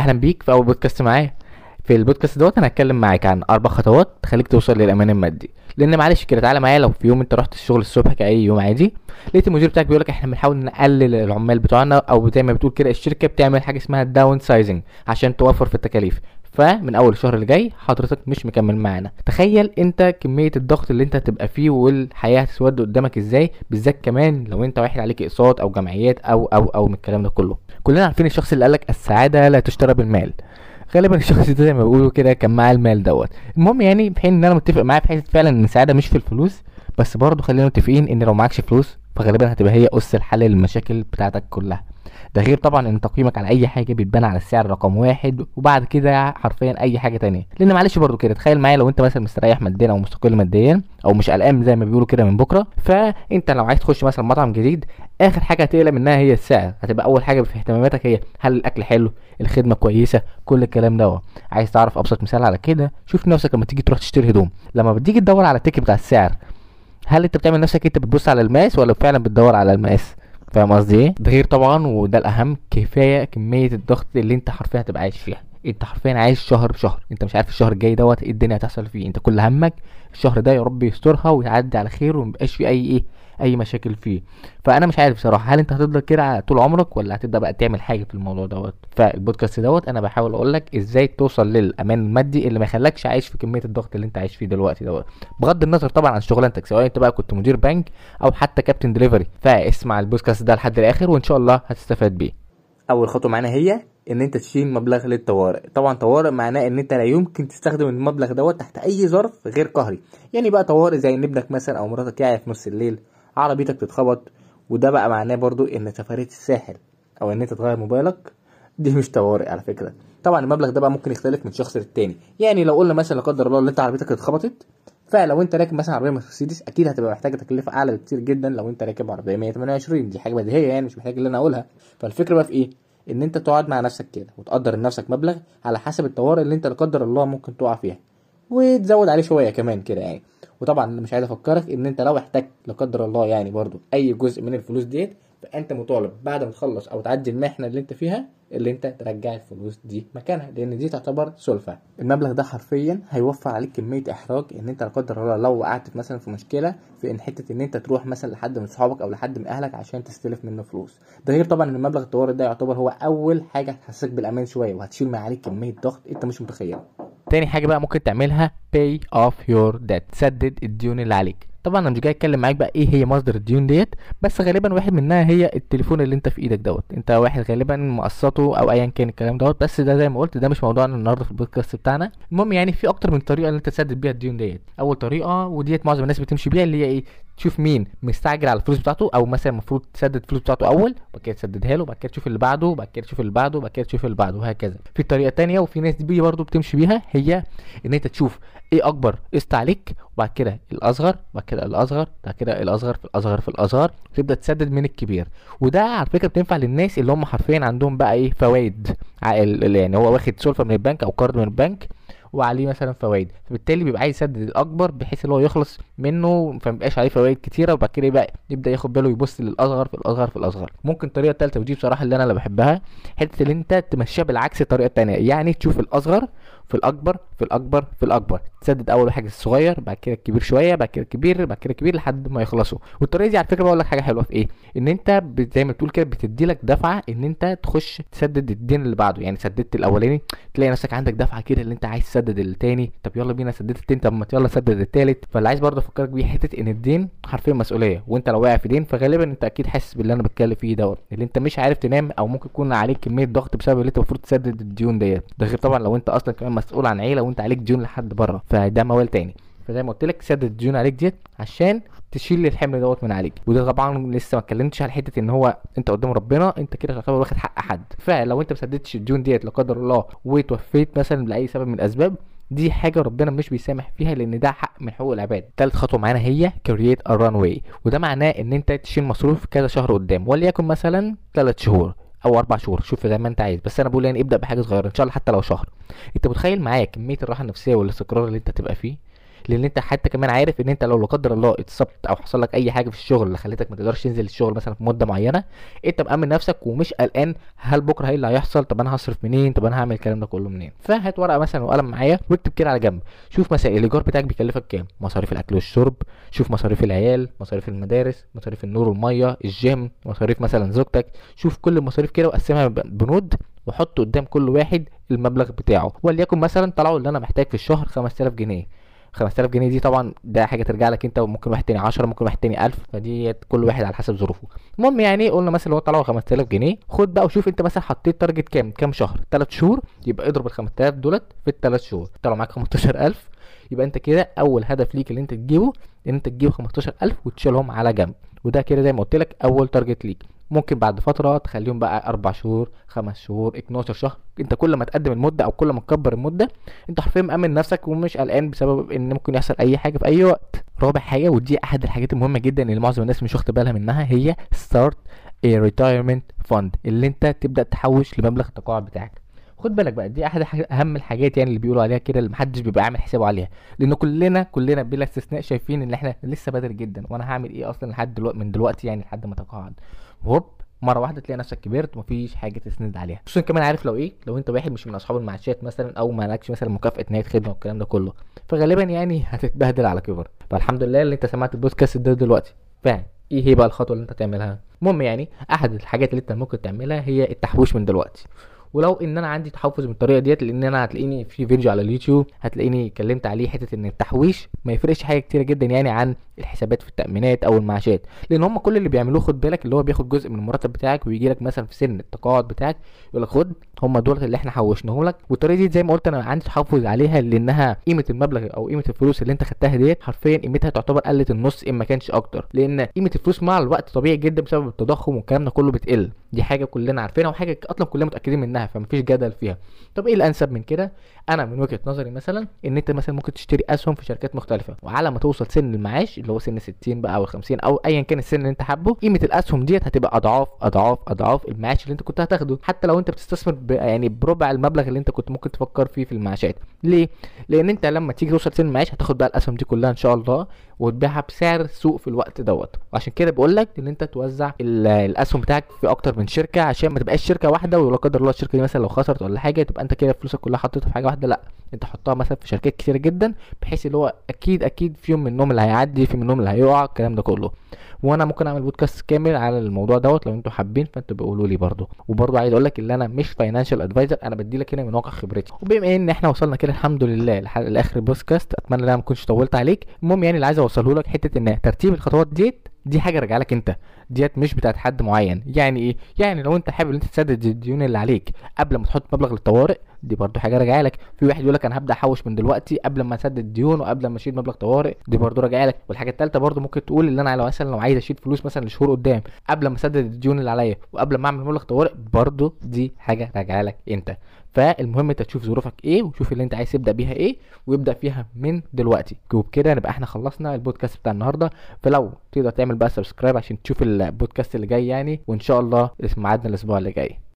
اهلا بيك في اول بودكاست معايا في البودكاست دوت انا هتكلم معاك عن اربع خطوات تخليك توصل للامان المادي لان معلش كده تعالى معايا لو في يوم انت رحت الشغل الصبح كاي يوم عادي لقيت المدير بتاعك بيقول لك احنا بنحاول نقلل العمال بتوعنا او زي ما بتقول كده الشركه بتعمل حاجه اسمها داون سايزنج عشان توفر في التكاليف فمن اول الشهر اللي جاي حضرتك مش مكمل معانا تخيل انت كميه الضغط اللي انت هتبقى فيه والحياه هتسود قدامك ازاي بالذات كمان لو انت واحد عليك اقساط او جمعيات او او او من الكلام ده كله كلنا عارفين الشخص اللي قالك السعاده لا تشترى بالمال غالبا الشخص ده زي ما بيقولوا كده كان معاه المال دوت المهم يعني في حين ان انا متفق معاه في حته فعلا ان السعاده مش في الفلوس بس برضه خلينا متفقين ان لو معكش فلوس فغالبا هتبقى هي اس الحل للمشاكل بتاعتك كلها ده غير طبعا ان تقييمك على اي حاجه بيتبان على السعر رقم واحد وبعد كده حرفيا اي حاجه تانية لان معلش برضو كده تخيل معايا لو انت مثلا مستريح ماديا او مستقل ماديا او مش قلقان زي ما بيقولوا كده من بكره فانت لو عايز تخش مثلا مطعم جديد اخر حاجه هتقلق منها هي السعر هتبقى اول حاجه في اهتماماتك هي هل الاكل حلو الخدمه كويسه كل الكلام ده عايز تعرف ابسط مثال على كده شوف نفسك لما تيجي تروح تشتري هدوم لما بتيجي تدور على التيكت بتاع السعر هل انت بتعمل نفسك انت بتبص على المقاس ولا فعلا بتدور على المقاس فاهم قصدي ايه ده غير طبعا وده الاهم كفايه كميه الضغط اللي انت حرفيا هتبقى عايش فيها انت حرفيا عايش شهر بشهر انت مش عارف الشهر الجاي دوت ايه الدنيا هتحصل فيه انت كل همك الشهر ده يا رب يسترها ويعدي على خير ومبقاش فيه اي ايه اي مشاكل فيه فانا مش عارف بصراحه هل انت هتفضل كده طول عمرك ولا هتبدا بقى تعمل حاجه في الموضوع دوت فالبودكاست دوت انا بحاول اقول لك ازاي توصل للامان المادي اللي ما يخلكش عايش في كميه الضغط اللي انت عايش فيه دلوقتي دوت بغض النظر طبعا عن شغلانتك سواء انت بقى كنت مدير بنك او حتى كابتن دليفري فاسمع البودكاست ده لحد الاخر وان شاء الله هتستفاد بيه اول خطوه معانا هي ان انت تشيل مبلغ للطوارئ طبعا طوارئ معناه ان انت لا يمكن تستخدم المبلغ دوت تحت اي ظرف غير قهري يعني بقى طوارئ زي ان ابنك مثلا او مراتك قاعد في نص الليل عربيتك تتخبط وده بقى معناه برضو ان سفريه الساحل او ان انت تغير موبايلك دي مش طوارئ على فكره طبعا المبلغ ده بقى ممكن يختلف من شخص للتاني يعني لو قلنا مثلا لا قدر الله ان انت عربيتك اتخبطت فلو انت راكب مثلا عربيه مرسيدس اكيد هتبقى محتاجه تكلفه اعلى بكتير جدا لو انت راكب عربيه 128 دي حاجه بديهيه يعني مش محتاج اللي انا اقولها فالفكره بقى في ايه ان انت تقعد مع نفسك كده وتقدر لنفسك مبلغ على حسب الطوارئ اللي انت لا قدر الله ممكن تقع فيها وتزود عليه شويه كمان كده يعني وطبعا انا مش عايز افكرك ان انت لو احتجت لا قدر الله يعني برضو اي جزء من الفلوس ديت فانت مطالب بعد ما تخلص او تعدي المحنه اللي انت فيها اللي انت ترجع الفلوس دي مكانها لان دي تعتبر سلفه المبلغ ده حرفيا هيوفر عليك كميه احراج ان انت لا قدر الله لو وقعت مثلا في مشكله في ان حته ان انت تروح مثلا لحد من صحابك او لحد من اهلك عشان تستلف منه فلوس ده غير طبعا ان المبلغ الطوارئ ده يعتبر هو اول حاجه هتحسسك بالامان شويه وهتشيل من عليك كميه ضغط انت مش متخيلها تاني حاجه بقى ممكن تعملها pay off your debt سدد الديون اللي عليك طبعا انا مش جاي اتكلم معاك بقى ايه هي مصدر الديون ديت بس غالبا واحد منها هي التليفون اللي انت في ايدك دوت انت واحد غالبا مقسطه او ايا كان الكلام دوت بس ده زي ما قلت ده مش موضوعنا النهارده في البودكاست بتاعنا المهم يعني في اكتر من طريقه ان انت تسدد بيها الديون ديت اول طريقه وديت معظم الناس بتمشي بيها اللي هي ايه تشوف مين مستعجل على الفلوس بتاعته او مثلا المفروض تسدد الفلوس بتاعته اول وبعد كده تسددها له وبعد كده تشوف اللي بعده وبعد كده تشوف اللي بعده وبعد كده تشوف اللي بعده وهكذا في طريقه تانية وفي ناس دي برضه بتمشي بيها هي ان انت تشوف ايه اكبر قسط عليك وبعد كده الاصغر وبعد كده الاصغر بعد كده الاصغر في الاصغر في الاصغر تبدا تسدد من الكبير وده على فكره بتنفع للناس اللي هم حرفيا عندهم بقى ايه فوائد يعني هو واخد سلفه من البنك او قرض من البنك وعليه مثلا فوائد فبالتالي بيبقى عايز يسدد الاكبر بحيث ان هو يخلص منه فميبقاش عليه فوائد كتيره وبعد كده يبقى يبدا ياخد باله يبص للاصغر في الاصغر في الاصغر ممكن الطريقه الثالثه ودي بصراحه اللي انا اللي بحبها حته اللي انت تمشيها بالعكس الطريقه الثانيه يعني تشوف الاصغر في الاكبر في الاكبر في الاكبر تسدد اول حاجه الصغير بعد كده الكبير شويه بعد كده الكبير بعد كده الكبير لحد ما يخلصوا والطريقه دي على فكره بقول لك حاجه حلوه في ايه ان انت زي ما بتقول كده بتدي لك دفعه ان انت تخش تسدد الدين اللي بعده يعني سددت الاولاني تلاقي نفسك عندك دفعه كده اللي انت عايز تسدد التاني طب يلا بينا سددت التاني طب ما يلا سدد التالت فاللي عايز برضه افكرك بيه حته ان الدين حرفيا مسؤوليه وانت لو واقع في دين فغالبا انت اكيد حاسس باللي انا بتكلم فيه دوت اللي انت مش عارف تنام او ممكن يكون عليك كميه ضغط بسبب اللي انت المفروض تسدد الديون ديت ده غير طبعا لو انت اصلا كمان مسؤول عن عيله وانت عليك ديون لحد بره فده موال تاني فزي ما قلت لك سدد الديون عليك ديت عشان تشيل الحمل دوت من عليك وده طبعا لسه ما اتكلمتش على حته ان هو انت قدام ربنا انت كده تعتبر واخد حق حد فلو انت ما سددتش الديون ديت لا قدر الله وتوفيت مثلا لاي سبب من الاسباب دي حاجه ربنا مش بيسامح فيها لان ده حق من حقوق العباد تالت خطوه معانا هي كرييت ا ران واي وده معناه ان انت تشيل مصروف كذا شهر قدام وليكن مثلا 3 شهور او اربع شهور شوف زي ما انت عايز بس انا بقول يعني ابدا بحاجه صغيره ان شاء الله حتى لو شهر انت متخيل معايا كميه الراحه النفسيه والاستقرار اللي انت تبقى فيه لان انت حتى كمان عارف ان انت لو لا قدر الله اتصبت او حصل لك اي حاجه في الشغل اللي خلتك ما تقدرش تنزل الشغل مثلا في مده معينه انت مأمن نفسك ومش قلقان هل بكره ايه اللي هيحصل طب انا هصرف منين طب انا هعمل الكلام ده كله منين فهات ورقه مثلا وقلم معايا واكتب كده على جنب شوف مثلا الايجار بتاعك بيكلفك كام مصاريف الاكل والشرب شوف مصاريف العيال مصاريف المدارس مصاريف النور والميه الجيم مصاريف مثلا زوجتك شوف كل المصاريف كده وقسمها ب- بنود وحط قدام كل واحد المبلغ بتاعه وليكن مثلا طلعوا اللي انا محتاج في الشهر 5000 جنيه 5000 جنيه دي طبعا ده حاجه ترجع لك انت وممكن واحد تاني 10 ممكن واحد تاني 1000 فدي كل واحد على حسب ظروفه المهم يعني قلنا مثلا لو طلعوا 5000 جنيه خد بقى وشوف انت مثلا حطيت تارجت كام كام شهر 3 شهور يبقى اضرب ال 5000 دولت في الثلاث شهور طلعوا معاك 15000 يبقى انت كده اول هدف ليك اللي انت تجيبه ان انت تجيب 15000 وتشيلهم على جنب وده كده زي ما قلت لك اول تارجت ليك ممكن بعد فتره تخليهم بقى اربع شهور خمس شهور 12 شهر انت كل ما تقدم المده او كل ما تكبر المده انت حرفيا مأمن نفسك ومش قلقان بسبب ان ممكن يحصل اي حاجه في اي وقت رابع حاجه ودي احد الحاجات المهمه جدا اللي معظم الناس مش واخده بالها منها هي ستارت a retirement fund اللي انت تبدا تحوش لمبلغ التقاعد بتاعك خد بالك بقى دي احد الحاجات- اهم الحاجات يعني اللي بيقولوا عليها كده اللي محدش بيبقى عامل حسابه عليها لان كلنا كلنا بلا استثناء شايفين ان احنا لسه بدري جدا وانا هعمل ايه اصلا لحد دلوقتي من دلوقتي يعني لحد ما اتقاعد هوب مره واحده تلاقي نفسك كبرت ومفيش حاجه تسند عليها خصوصا كمان عارف لو ايه لو انت واحد مش من اصحاب المعاشات مثلا او ما لكش مثلا مكافاه نهايه خدمه والكلام ده كله فغالبا يعني هتتبهدل على كبر فالحمد لله اللي انت سمعت البودكاست ده دلوقتي فاهم ايه هي بقى الخطوه اللي انت تعملها المهم يعني احد الحاجات اللي انت ممكن تعملها هي التحويش من دلوقتي ولو ان انا عندي تحفظ من الطريقه ديت لان انا هتلاقيني في فيديو على اليوتيوب هتلاقيني اتكلمت عليه حته ان التحويش ما يفرقش حاجه كتيره جدا يعني عن الحسابات في التامينات او المعاشات لان هم كل اللي بيعملوه خد بالك اللي هو بياخد جزء من المرتب بتاعك ويجي لك مثلا في سن التقاعد بتاعك يقول لك خد هم دول اللي احنا حوشناهم لك والطريقه دي زي ما قلت انا عندي تحفظ عليها لانها قيمه المبلغ او قيمه الفلوس اللي انت خدتها ديت حرفيا قيمتها تعتبر قلت النص ان ما كانش اكتر لان قيمه الفلوس مع الوقت طبيعي جدا بسبب التضخم والكلام ده كله بتقل دي حاجه كلنا عارفينها وحاجه اصلا كلنا متاكدين منها فمفيش جدل فيها طب ايه الانسب من كده انا من وجهه نظري مثلا ان انت مثلا ممكن تشتري اسهم في شركات مختلفه وعلى ما توصل سن المعاش اللي هو سن 60 بقى او 50 او ايا كان السن اللي انت حابه قيمه الاسهم ديت هتبقى اضعاف اضعاف اضعاف المعاش اللي انت كنت هتاخده حتى لو انت بتستثمر ب... يعني بربع المبلغ اللي انت كنت ممكن تفكر فيه في المعاشات ليه لان انت لما تيجي توصل سن المعاش هتاخد بقى الاسهم دي كلها ان شاء الله وتبيعها بسعر السوق في الوقت دوت وعشان كده بقول لك ان انت توزع ال- الاسهم بتاعك في اكتر من شركه عشان ما تبقاش شركه واحده ولا قدر الله الشركه دي مثلا لو خسرت ولا حاجه تبقى انت كده فلوسك كلها حطيتها في حاجه واحده لا انت حطها مثلا في شركات كتيره جدا بحيث اللي هو اكيد اكيد في يوم منهم اللي هيعدي في منهم اللي هيقع الكلام ده كله وانا ممكن اعمل بودكاست كامل على الموضوع دوت لو انتوا حابين فانتوا بيقولوا لي برضو وبرضو عايز اقول لك ان انا مش فاينانشال ادفايزر انا بدي لك هنا من واقع خبرتي وبما ان احنا وصلنا كده الحمد لله لح- لاخر البودكاست اتمنى ان انا ما كنتش طولت عليك المهم يعني اللي عايز اوصله لك حته ان ترتيب الخطوات ديت دي حاجه راجعه لك انت ديت مش بتاعت حد معين يعني ايه يعني لو انت حابب ان انت تسدد الديون اللي عليك قبل ما تحط مبلغ للطوارئ دي برضو حاجه راجعه لك في واحد يقول لك انا هبدا احوش من دلوقتي قبل ما اسدد الديون وقبل ما اشيل مبلغ طوارئ دي برضو راجعه لك والحاجه الثالثه برضو ممكن تقول ان انا لو مثلا لو عايز اشيل فلوس مثلا لشهور قدام قبل ما اسدد الديون اللي عليا وقبل ما اعمل مبلغ طوارئ برضو دي حاجه راجعه لك انت فالمهم انت تشوف ظروفك ايه وشوف اللي انت عايز تبدا بيها ايه ويبدا فيها من دلوقتي وبكده نبقى احنا خلصنا البودكاست بتاع النهارده فلو تقدر تعمل بقى سبسكرايب عشان تشوف البودكاست اللي جاي يعني وان شاء الله ميعادنا الاسبوع اللي جاي